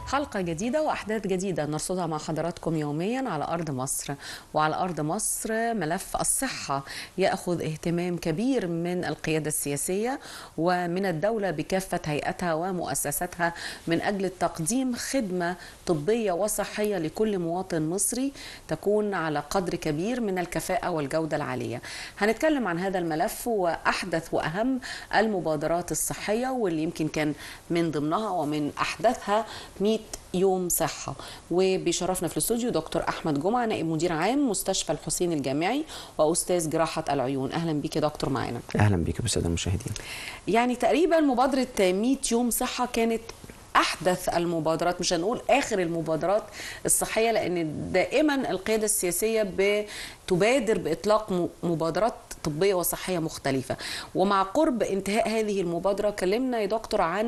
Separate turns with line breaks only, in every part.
حلقة جديدة وأحداث جديدة نرصدها مع حضراتكم يوميا على أرض مصر وعلى أرض مصر ملف الصحة يأخذ اهتمام كبير من القيادة السياسية ومن الدولة بكافة هيئتها ومؤسساتها من أجل تقديم خدمة طبية وصحية لكل مواطن مصري تكون على قدر كبير من الكفاءة والجودة العالية هنتكلم عن هذا الملف وأحدث وأهم المبادرات الصحية واللي يمكن كان من ضمنها ومن أحدثها 100 يوم صحة وبيشرفنا في الاستوديو دكتور أحمد جمعة نائب مدير عام مستشفى الحسين الجامعي وأستاذ جراحة العيون أهلا بيك يا دكتور معانا
اهلا بيك بالساده المشاهدين
يعني تقريبا مبادرة 100 يوم صحة كانت احدث المبادرات مش هنقول اخر المبادرات الصحيه لان دائما القياده السياسيه بتبادر باطلاق م- مبادرات طبيه وصحيه مختلفه ومع قرب انتهاء هذه المبادره كلمنا يا دكتور عن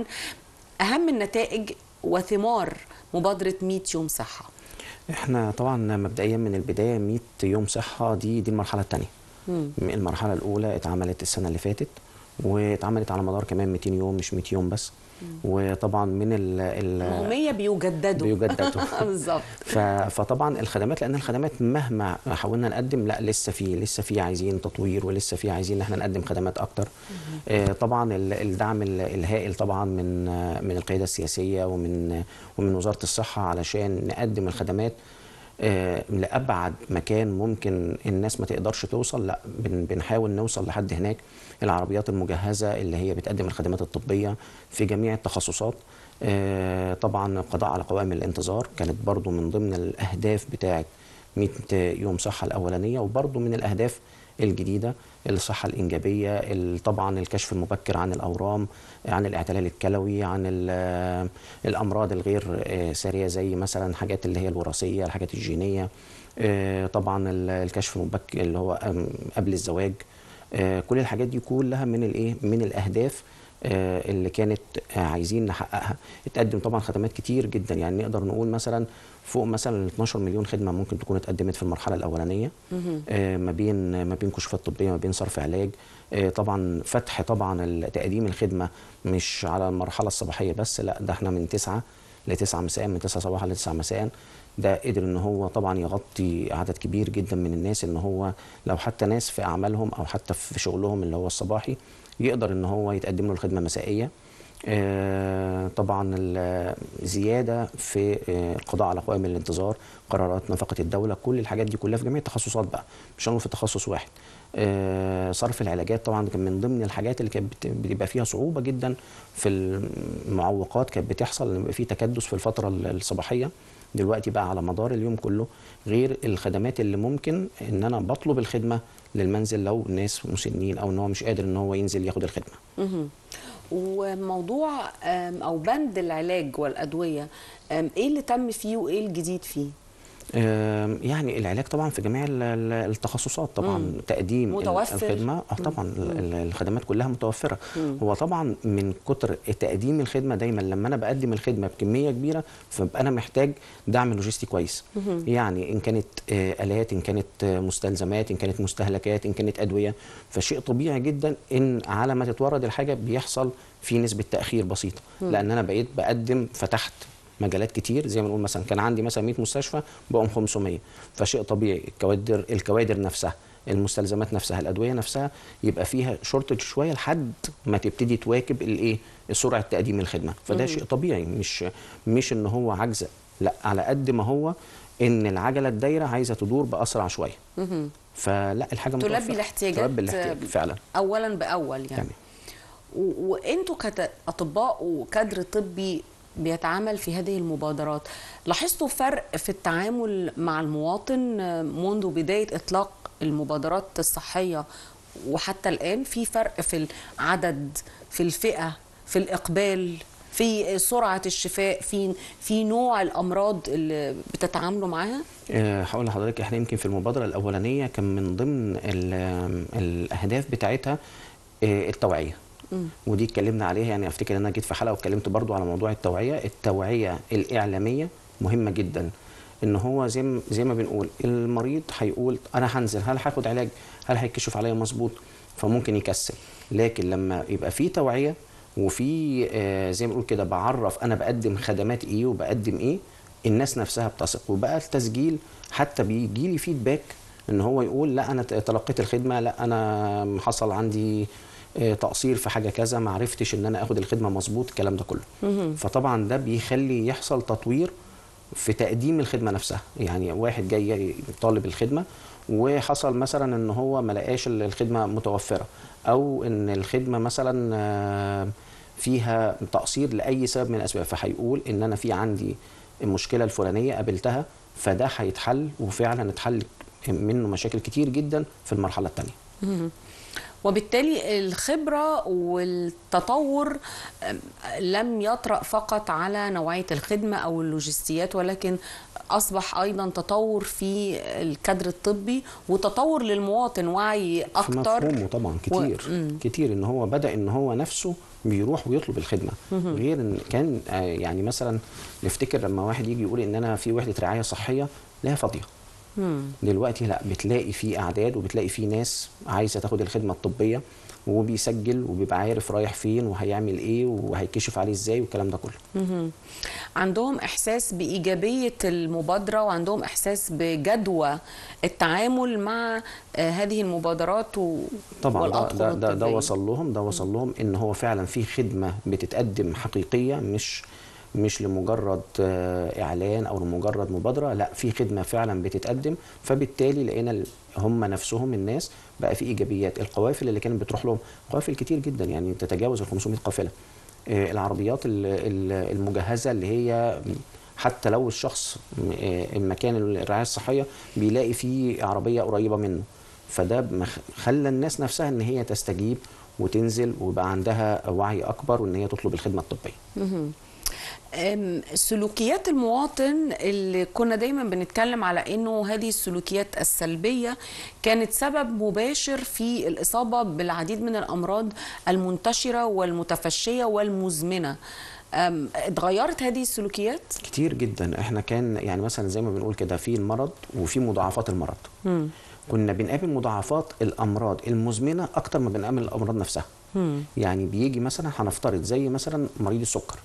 اهم النتائج وثمار مبادره 100 يوم صحه
احنا طبعا مبدئيا من البدايه 100 يوم صحه دي دي المرحله الثانيه
مم.
المرحله الاولى اتعملت السنه اللي فاتت واتعملت على مدار كمان 200 يوم مش 100 يوم بس وطبعا من ال ال
المهميه بيجددوا
بيجددوا
بالظبط
ف- فطبعا الخدمات لان الخدمات مهما حاولنا نقدم لا لسه في لسه في عايزين تطوير ولسه في عايزين ان احنا نقدم خدمات اكتر آه، طبعا ال- الدعم ال- الهائل طبعا من آه، من القياده السياسيه ومن ومن وزاره الصحه علشان نقدم الخدمات آه، لابعد مكان ممكن الناس ما تقدرش توصل لا بن- بنحاول نوصل لحد هناك العربيات المجهزه اللي هي بتقدم الخدمات الطبيه في جميع التخصصات آه، طبعا القضاء على قوائم الانتظار كانت برضو من ضمن الاهداف بتاعه 100 يوم صحه الاولانيه وبرضو من الاهداف الجديده الصحه الانجابيه ال- طبعا الكشف المبكر عن الاورام عن الاعتلال الكلوي عن ال- الامراض الغير آه، ساريه زي مثلا حاجات اللي هي الوراثيه الحاجات الجينيه آه، طبعا ال- الكشف المبكر اللي هو أم- قبل الزواج آه، كل الحاجات دي كلها من الايه من الاهداف آه، اللي كانت آه، عايزين نحققها اتقدم طبعا خدمات كتير جدا يعني نقدر نقول مثلا فوق مثلا 12 مليون خدمه ممكن تكون اتقدمت في المرحله الاولانيه آه، ما بين ما بين كشوفات طبيه ما بين صرف علاج آه، طبعا فتح طبعا ال- تقديم الخدمه مش على المرحله الصباحيه بس لا ده احنا من 9 ل 9 مساء من 9 صباحا ل 9 مساء ده قدر ان هو طبعا يغطي عدد كبير جدا من الناس ان هو لو حتى ناس في اعمالهم او حتى في شغلهم اللي هو الصباحي يقدر ان هو يتقدم له الخدمه مسائيه آه، طبعا الزياده في آه، القضاء على قوائم الانتظار قرارات نفقه الدوله كل الحاجات دي كلها في جميع التخصصات بقى مش هنقول في تخصص واحد آه، صرف العلاجات طبعا كان من ضمن الحاجات اللي كانت بت- بتبقى فيها صعوبه جدا في المعوقات كانت بتحصل لما يبقى في تكدس في الفتره الصباحيه دلوقتي بقى على مدار اليوم كله غير الخدمات اللي ممكن ان انا بطلب الخدمه للمنزل لو ناس مسنين او ان هو مش قادر ان هو ينزل ياخد الخدمه
مهم. وموضوع آم، او بند العلاج والادويه آم، ايه اللي تم فيه وايه الجديد فيه
آم، يعني العلاج طبعا في جميع ال- ال- التخصصات طبعا
مم.
تقديم ال-
متوفر.
الخدمه اه طبعا ال- ال- الخدمات كلها متوفره
مم.
هو طبعا من كتر تقديم الخدمه دايما لما انا بقدم الخدمه بكميه كبيره فبقى انا محتاج دعم لوجستي كويس يعني ان كانت آه، الات ان كانت آه، مستلزمات ان كانت مستهلكات ان كانت ادويه فشيء طبيعي جدا ان على ما تتورد الحاجه بيحصل في نسبه تاخير بسيطه لان انا بقيت بقدم فتحت مجالات كتير زي ما نقول مثلا كان عندي مثلا 100 مستشفى بقوا 500 فشيء طبيعي الكوادر الكوادر نفسها المستلزمات نفسها الادويه نفسها يبقى فيها شورتج شويه لحد ما تبتدي تواكب الايه سرعه تقديم الخدمه فده شيء طبيعي مش مش ان هو عجز لا على قد ما هو ان العجله الدايره عايزه تدور باسرع شويه
مهم.
فلا الحاجه
تلبي
متوفرة.
الاحتياجات
تلبي الاحتياج فعلا
اولا باول يعني
تمام
و- وانتوا كاطباء وكادر طبي بيتعامل في هذه المبادرات لاحظتوا فرق في التعامل مع المواطن آه، منذ بدايه اطلاق المبادرات الصحيه وحتى الان في فرق في العدد في الفئه في الاقبال في سرعه الشفاء في في نوع الامراض اللي بتتعاملوا معاها
آه، هقول لحضرتك احنا يمكن في المبادره الاولانيه كان من ضمن ال- الاهداف بتاعتها آه، التوعيه ودي اتكلمنا عليها يعني افتكر ان انا جيت في حلقه واتكلمت برضو على موضوع التوعيه التوعيه الاعلاميه مهمه جدا ان هو زي ما- زي ما بنقول المريض هيقول انا هنزل هل هاخد علاج هل هيكشف عليا مظبوط فممكن يكسل لكن لما يبقى في توعيه وفي آه، زي ما بنقول كده بعرف انا بقدم خدمات ايه وبقدم ايه الناس نفسها بتثق وبقى التسجيل حتى بيجي لي فيدباك ان هو يقول لا انا تلقيت الخدمه لا انا حصل عندي آه، تقصير في حاجه كذا ما عرفتش ان انا اخد الخدمه مظبوط الكلام ده كله فطبعا ده بيخلي يحصل تطوير في تقديم الخدمه نفسها يعني واحد جاي طالب الخدمه وحصل مثلا ان هو ما لقاش الخدمه متوفره او ان الخدمه مثلا آه، فيها تقصير لاي سبب من الاسباب فهيقول ان انا في عندي المشكله الفلانيه قابلتها فده هيتحل وفعلا اتحل منه مشاكل كتير جدا في المرحله الثانيه
وبالتالي الخبرة والتطور أم، لم يطرأ فقط على نوعية الخدمة أو اللوجستيات ولكن أصبح أيضا تطور في الكادر الطبي وتطور للمواطن وعي
في
أكتر
مفهومه طبعا كتير
مم.
كتير ان هو بدا ان هو نفسه بيروح ويطلب الخدمه غير ان كان آه، يعني مثلا نفتكر لما واحد يجي يقول ان انا في وحده رعايه صحيه لا فاضيه
مم.
دلوقتي لا بتلاقي في اعداد وبتلاقي في ناس عايزه تاخد الخدمه الطبيه وبيسجل وبيبقى عارف رايح فين وهيعمل ايه وهيكشف عليه ازاي والكلام ده كله
مهم. عندهم احساس بايجابيه المبادره وعندهم احساس بجدوى التعامل مع آه، هذه المبادرات و...
طبعا ده
والأطقم
ده, ده, ده
الطبية.
وصل لهم ده وصل لهم ان هو فعلا في خدمه بتتقدم حقيقيه مش مش لمجرد آه، اعلان او لمجرد مبادره لا في خدمه فعلا بتتقدم فبالتالي لقينا ال- هم نفسهم الناس بقى في ايجابيات القوافل اللي كانت بتروح لهم قوافل كتير جدا يعني تتجاوز ال 500 قافله آه، العربيات ال- ال- المجهزه اللي هي حتى لو الشخص م- آه، المكان الرعايه الصحيه بيلاقي فيه عربيه قريبه منه فده مخ- خلى الناس نفسها ان هي تستجيب وتنزل ويبقى عندها وعي اكبر وان هي تطلب الخدمه الطبيه
مهم. أم، سلوكيات المواطن اللي كنا دايما بنتكلم على انه هذه السلوكيات السلبيه كانت سبب مباشر في الاصابه بالعديد من الامراض المنتشره والمتفشيه والمزمنه أم، اتغيرت هذه السلوكيات
كتير جدا احنا كان يعني مثلا زي ما بنقول كده في المرض وفي مضاعفات المرض
مم.
كنا بنقابل مضاعفات الامراض المزمنه اكتر ما بنقابل الامراض نفسها
مم.
يعني بيجي مثلا هنفترض زي مثلا مريض السكر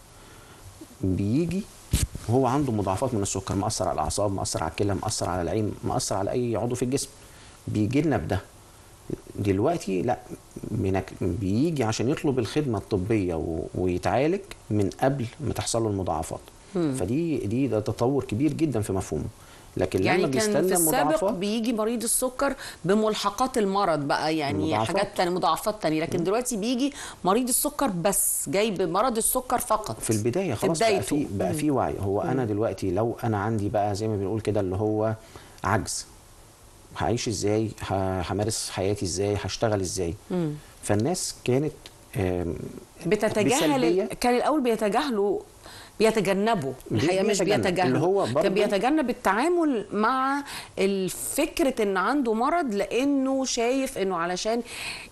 بيجي وهو عنده مضاعفات من السكر مأثر على الاعصاب مأثر على الكلى مأثر على العين مأثر على اي عضو في الجسم بيجي لنا بده دلوقتي لا بنك- بيجي عشان يطلب الخدمه الطبيه و- ويتعالج من قبل ما تحصل له المضاعفات فدي دي ده تطور كبير جدا في مفهومه لكن
يعني
لما
كان
بيستنى
في السابق
المضاعفات
بيجي مريض السكر بملحقات المرض بقى يعني
مضاعفات.
حاجات تانية مضاعفات تانية لكن دلوقتي بيجي مريض السكر بس جاي بمرض السكر فقط
في البدايه خلاص
في
بقى
بدايته.
في بقى في وعي هو انا دلوقتي لو انا عندي بقى زي ما بنقول كده اللي هو عجز هعيش ازاي ه- همارس حياتي ازاي هشتغل ازاي
مم.
فالناس كانت آم،
بتتجاهل
بسلبية.
كان الاول بيتجاهلوا بيتجنبوا الحقيقه مش
بيتجنب.
بيتجاهلوا
اللي هو
كان
برضه-
بيتجنب التعامل مع الفكره ان عنده مرض لانه شايف انه علشان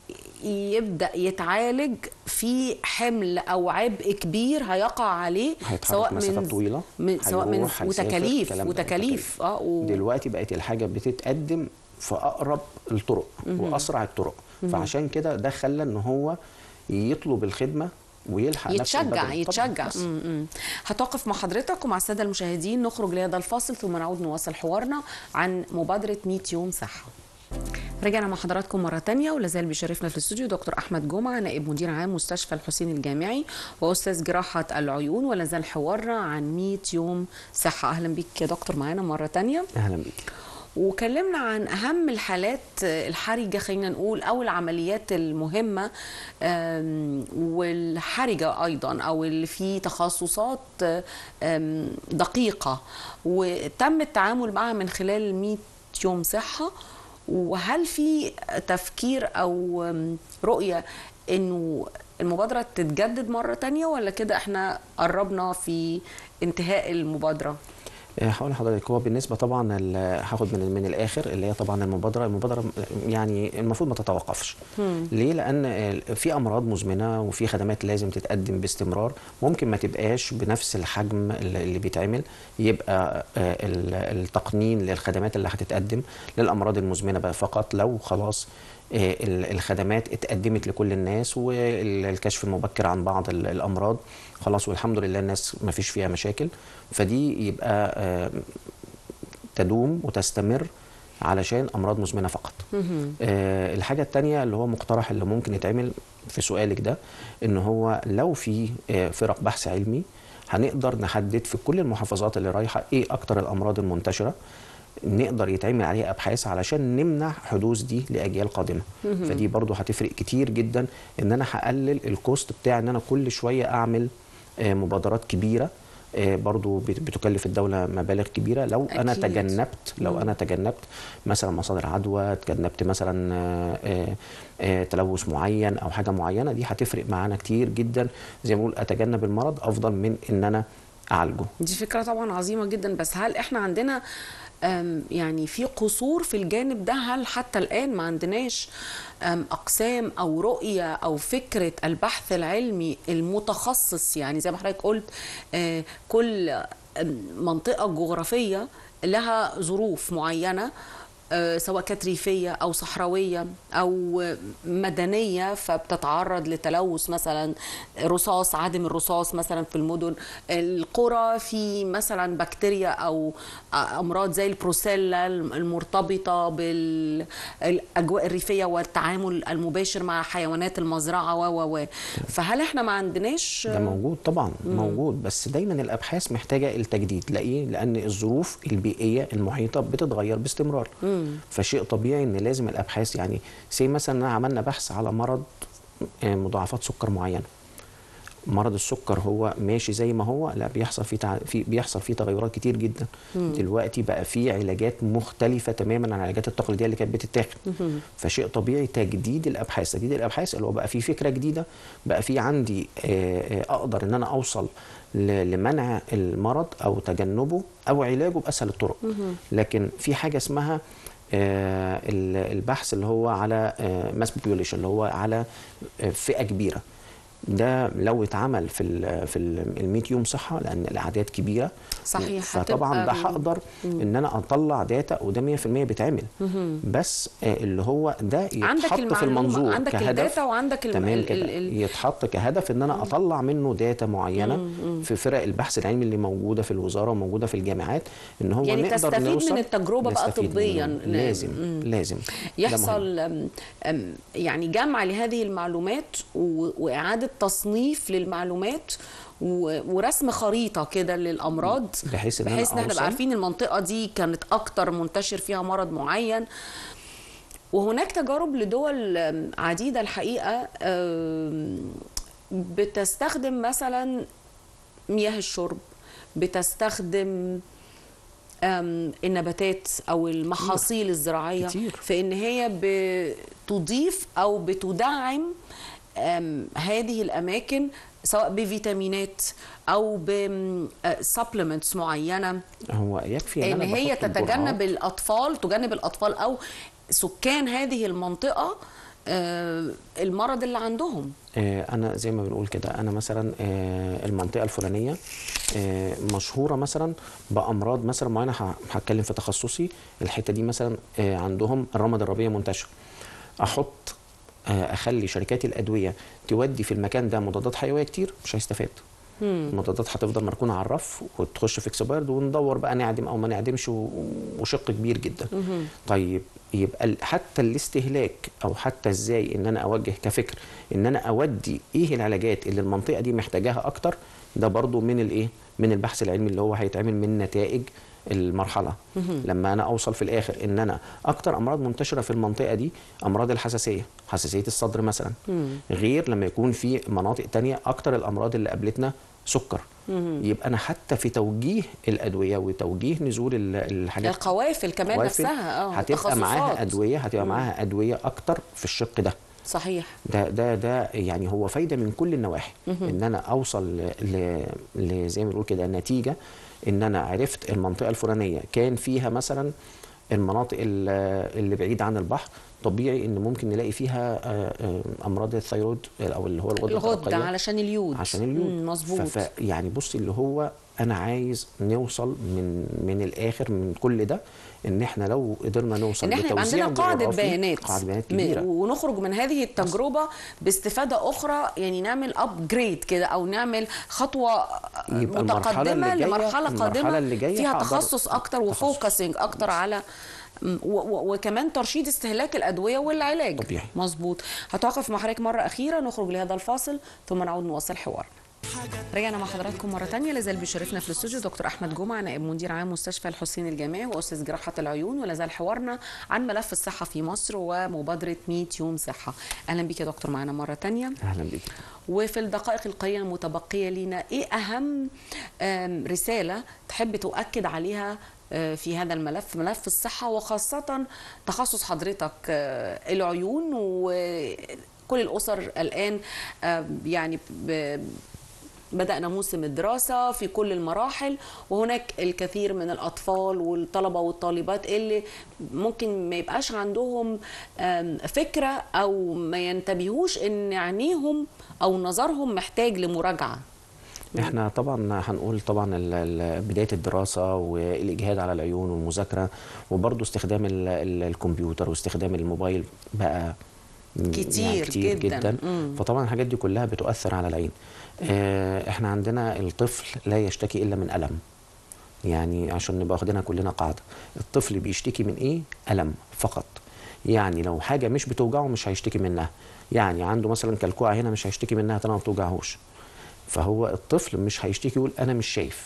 يبدا يتعالج في حمل او عبء كبير هيقع عليه
هيتحرك مسافات طويلة،
من سواء من
هيروح، هيسافر،
وتكاليف
الكلام ده،
وتكاليف اه و...
دلوقتي بقت الحاجه بتتقدم في اقرب الطرق واسرع الطرق فعشان كده ده خلى ان هو يطلب الخدمه ويلحق نفسه
يتشجع
بدري. طبعاً،
يتشجع
بس.
م- م. هتوقف مع حضرتك ومع الساده المشاهدين نخرج لهذا الفاصل ثم نعود نواصل حوارنا عن مبادره 100 يوم صحه رجعنا مع حضراتكم مرة تانية ولازال بيشرفنا في الاستوديو دكتور أحمد جمعة نائب مدير عام مستشفى الحسين الجامعي وأستاذ جراحة العيون ولازال حوارنا عن 100 يوم صحة أهلا بيك يا دكتور معانا مرة تانية
اهلا بيك
وكلمنا عن اهم الحالات الحرجه خلينا نقول او العمليات المهمه أم، والحرجه ايضا او اللي فيه تخصصات أم، دقيقه وتم التعامل معها من خلال 100 يوم صحه وهل في تفكير او أم، رؤيه انه المبادره تتجدد مره تانية ولا كده احنا قربنا في انتهاء المبادره
آه، هقول لحضرتك هو بالنسبه طبعا ال- هاخد من من الاخر اللي هي طبعا المبادره المبادره يعني المفروض ما تتوقفش ليه لان آه، في امراض مزمنه وفي خدمات لازم تتقدم باستمرار ممكن ما تبقاش بنفس الحجم اللي اللي بيتعمل يبقى آه، ال- التقنين للخدمات اللي هتتقدم للامراض المزمنه بقى فقط لو خلاص آه، ال- الخدمات اتقدمت لكل الناس والكشف المبكر عن بعض ال- الامراض خلاص والحمد لله الناس ما فيش فيها مشاكل فدي يبقى آه، تدوم وتستمر علشان امراض مزمنه فقط. آه الحاجه الثانيه اللي هو مقترح اللي ممكن يتعمل في سؤالك ده ان هو لو في آه فرق بحث علمي هنقدر نحدد في كل المحافظات اللي رايحه ايه اكتر الامراض المنتشره نقدر يتعمل عليها ابحاث علشان نمنع حدوث دي لاجيال قادمه فدي برضو هتفرق كتير جدا ان انا هقلل الكوست بتاع ان انا كل شويه اعمل آه مبادرات كبيره آه، برضو بت- بتكلف الدولة مبالغ كبيرة لو أنا
أكيد.
تجنبت لو أنا تجنبت مثلا مصادر عدوى تجنبت مثلا آه، آه، آه، تلوث معين أو حاجة معينة دي هتفرق معانا كتير جدا زي ما بقول أتجنب المرض أفضل من إن أنا أعالجه
دي فكرة طبعا عظيمة جدا بس هل احنا عندنا أم، يعني في قصور في الجانب ده هل حتى الآن ما عندناش أم، أقسام أو رؤية أو فكرة البحث العلمي المتخصص يعني زي ما حضرتك قلت آه، كل أم، منطقة جغرافية لها ظروف معينة آه، سواء كانت ريفية أو صحراوية أو مدنية فبتتعرض لتلوث مثلا رصاص عدم الرصاص مثلا في المدن القرى في مثلا بكتيريا أو أمراض زي البروسيلا المرتبطة بالأجواء الريفية والتعامل المباشر مع حيوانات المزرعة و و و فهل احنا ما عندناش
ده موجود طبعا موجود بس دايما الابحاث محتاجه التجديد ليه لان الظروف البيئيه المحيطه بتتغير باستمرار فشيء طبيعي ان لازم الابحاث يعني زي مثلا عملنا بحث على مرض آه، مضاعفات سكر معينه مرض السكر هو ماشي زي ما هو لا بيحصل فيه تع... في بيحصل فيه تغيرات كتير جدا دلوقتي بقى فيه علاجات مختلفه تماما عن العلاجات التقليديه اللي كانت بتتاخد فشيء طبيعي تجديد الابحاث تجديد الابحاث اللي هو بقى فيه فكره جديده بقى فيه عندي آه، آه، اقدر ان انا اوصل ل- لمنع المرض او تجنبه او علاجه باسهل الطرق لكن في حاجه اسمها آه، ال- البحث اللي هو على ماس بوبيوليشن اللي هو على آه، فئه كبيره ده لو اتعمل في ال في ال 100 يوم صحه لان الاعداد كبيره
صحيح،
فطبعا
هتبقى-
ده هقدر ان انا اطلع داتا وده 100% بيتعمل بس آه، اللي هو ده
عندك
يتحط في
المعلومة،
المنظور
عندك
كهدف
الداتا وعندك الم-
تمام
ال-
كده
ال- ال-
يتحط كهدف ان انا اطلع منه داتا معينه في فرق البحث العلمي اللي موجوده في الوزاره وموجوده في الجامعات ان هو
يعني
نقدر
تستفيد من
نوصل
التجربة بقى
نستفيد
طبياً.
منه. لازم لازم ده مهم.
يحصل أم، أم، يعني جمع لهذه المعلومات و- وإعادة تصنيف للمعلومات و- ورسم خريطة كده للأمراض
بحيث إن أنا
بحيث إن احنا نبقى
أوصل-
عارفين المنطقة دي كانت أكتر منتشر فيها مرض معين وهناك تجارب لدول أم، عديدة الحقيقة أم، بتستخدم مثلا مياه الشرب بتستخدم أم، النباتات او المحاصيل الزراعيه
كتير.
في ان هي بتضيف او بتدعم أم، هذه الاماكن سواء بفيتامينات او بسبلمنتس معينه
هو يكفي
ان
أنا
هي
بحط
تتجنب
الجرعات.
الاطفال تجنب الاطفال او سكان هذه المنطقه آه، المرض اللي عندهم
آه، انا زي ما بنقول كده انا مثلا آه، المنطقه الفلانيه آه، مشهوره مثلا بامراض مثلا معينه ه- هتكلم في تخصصي الحته دي مثلا آه، عندهم الرمد الربيع منتشر احط آه، اخلي شركات الادويه تودي في المكان ده مضادات حيويه كتير مش هيستفاد المضادات هتفضل مركونه على الرف وتخش في اكسبايرد وندور بقى نعدم او ما نعدمش و- وشق كبير جدا طيب يبقى ال- حتى الاستهلاك او حتى ازاي ان انا اوجه كفكر ان انا اودي ايه العلاجات اللي المنطقه دي محتاجاها اكتر ده برضو من الايه من البحث العلمي اللي هو هيتعمل من نتائج المرحله لما انا اوصل في الاخر ان انا اكتر امراض منتشره في المنطقه دي امراض الحساسيه حساسيه الصدر مثلا غير لما يكون في مناطق تانية اكتر الامراض اللي قابلتنا سكر يبقى انا حتى في توجيه الادويه وتوجيه نزول ال- الحاجات
القوافل كمان
قوافل
نفسها اه
هتبقى معاها
تخصصات.
ادويه هتبقى معاها ادويه اكتر في الشق ده
صحيح
ده ده ده يعني هو فايده من كل النواحي ان انا اوصل ل- ل- ل- زي ما بنقول كده نتيجه ان انا عرفت المنطقه الفلانيه كان فيها مثلا المناطق ال- اللي بعيده عن البحر طبيعي ان ممكن نلاقي فيها آه، آه، امراض الثيرويد او اللي هو الغده
الغده
الدرقية.
علشان اليود
عشان اليود
مم، مظبوط
ف... ف... يعني بصي اللي هو انا عايز نوصل من من الاخر من كل ده ان احنا لو قدرنا نوصل
ان احنا يبقى
لتوزيع
عندنا قاعده
جغرافي،
بيانات
قاعده بيانات
م-
كبيره
ونخرج من هذه التجربه باستفاده اخرى يعني نعمل ابجريد كده او نعمل خطوه
يبقى المرحلة
متقدمه
اللي جاية-
لمرحله
المرحلة
قادمه
اللي جاية
فيها
هقدر-
تخصص اكتر
تخصص.
وفوكسنج اكتر على م- و- و- وكمان ترشيد استهلاك الادويه والعلاج
طبيعي.
مظبوط هتوقف مع حضرتك مره اخيره نخرج لهذا الفاصل ثم نعود نواصل حوارنا رجعنا مع حضراتكم مرة تانية لازال بيشرفنا في الاستوديو دكتور أحمد جمعة نائب مدير عام مستشفى الحسين الجامعي وأستاذ جراحة العيون ولازال حوارنا عن ملف الصحة في مصر ومبادرة 100 يوم صحة أهلا بك يا دكتور معنا مرة تانية
اهلا بيك
وفي الدقائق القليلة المتبقية لنا إيه أهم آم، رسالة تحب تؤكد عليها آه، في هذا الملف ملف الصحة وخاصة تخصص حضرتك آه، العيون وكل الأسر الآن آه، يعني ب- بدأنا موسم الدراسة في كل المراحل وهناك الكثير من الأطفال والطلبة والطالبات اللي ممكن ما يبقاش عندهم آم، فكرة أو ما ينتبهوش إن عينيهم أو نظرهم محتاج لمراجعة
احنا طبعا هنقول طبعا ال- ال- بدايه الدراسه والاجهاد على العيون والمذاكره وبرضه استخدام ال- ال- الكمبيوتر واستخدام الموبايل بقى م-
كتير
كتير
جداً.
جدا,
مم.
فطبعا الحاجات دي كلها بتؤثر على العين اه احنا عندنا الطفل لا يشتكي الا من الم يعني عشان نبقى واخدينها كلنا قاعده الطفل بيشتكي من ايه الم فقط يعني لو حاجه مش بتوجعه مش هيشتكي منها يعني عنده مثلا كلكوعه هنا مش هيشتكي منها تاني ما بتوجعهوش فهو الطفل مش هيشتكي يقول انا مش شايف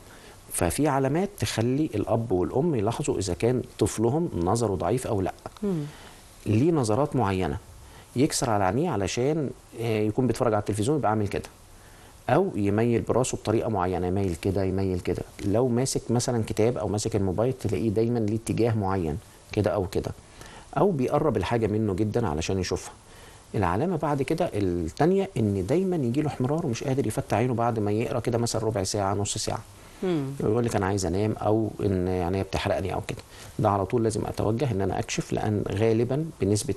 ففي علامات تخلي الاب والام يلاحظوا اذا كان طفلهم نظره ضعيف او لا ليه نظرات معينه يكسر على عينيه علشان آه، يكون بيتفرج على التلفزيون يبقى عامل كده او يميل براسه بطريقه معينه يميل كده يميل كده لو ماسك مثلا كتاب او ماسك الموبايل تلاقيه دايما ليه اتجاه معين كده او كده او بيقرب الحاجه منه جدا علشان يشوفها العلامه بعد كده التانية ان دايما يجي له احمرار ومش قادر يفتح عينه بعد ما يقرا كده مثلا ربع ساعه نص ساعه يقول لك انا عايز انام او ان يعني هي بتحرقني او كده ده على طول لازم اتوجه ان انا اكشف لان غالبا بنسبه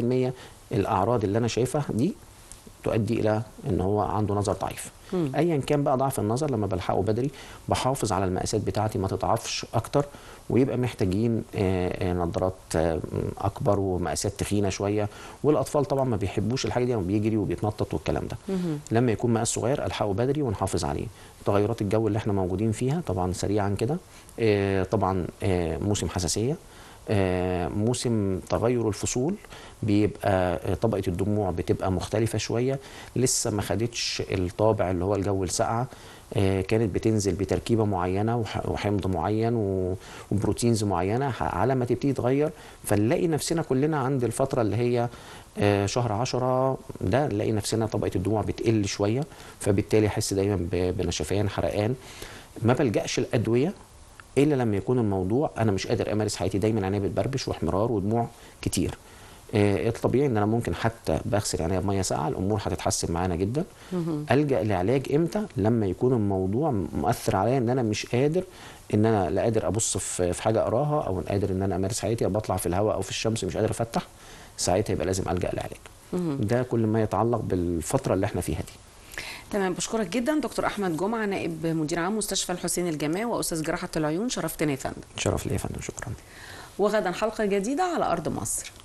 80% الاعراض اللي انا شايفها دي تؤدي الى ان هو عنده نظر ضعيف ايا كان بقى ضعف النظر لما بلحقه بدري بحافظ على المقاسات بتاعتي ما تضعفش اكتر ويبقى محتاجين آه، آه، نظارات آه، اكبر ومقاسات تخينه شويه والاطفال طبعا ما بيحبوش الحاجه دي بيجري وبيتنطط والكلام ده لما يكون مقاس صغير الحقه بدري ونحافظ عليه تغيرات الجو اللي احنا موجودين فيها طبعا سريعا كده آه، طبعا آه، موسم حساسيه آه، موسم تغير الفصول بيبقى آه، طبقة الدموع بتبقى مختلفة شوية لسه ما خدتش الطابع اللي هو الجو الساقعة آه، كانت بتنزل بتركيبة معينة وح- وحمض معين و- وبروتينز معينة ح- على ما تبتدي تغير فنلاقي نفسنا كلنا عند الفترة اللي هي آه، شهر عشرة ده نلاقي نفسنا طبقة الدموع بتقل شوية فبالتالي أحس دايما ب- بنشفان حرقان ما بلجأش الأدوية الا لما يكون الموضوع انا مش قادر امارس حياتي دايما عينيا بتبربش واحمرار ودموع كتير آه، الطبيعي ان انا ممكن حتى بغسل عينيا بميه ساقعه الامور هتتحسن معانا جدا الجا لعلاج امتى لما يكون الموضوع مؤثر عليا ان انا مش قادر ان انا لا قادر ابص في في حاجه اقراها او قادر ان انا امارس حياتي او بطلع في الهواء او في الشمس مش قادر افتح ساعتها يبقى لازم الجا لعلاج ده كل ما يتعلق بالفتره اللي احنا فيها دي
تمام بشكرك جدا دكتور أحمد جمعة نائب مدير عام مستشفى الحسين الجامعي وأستاذ جراحة العيون شرفتنا يا فندم
شرف ليا يا فندم شكرا
وغدا حلقة جديدة على أرض مصر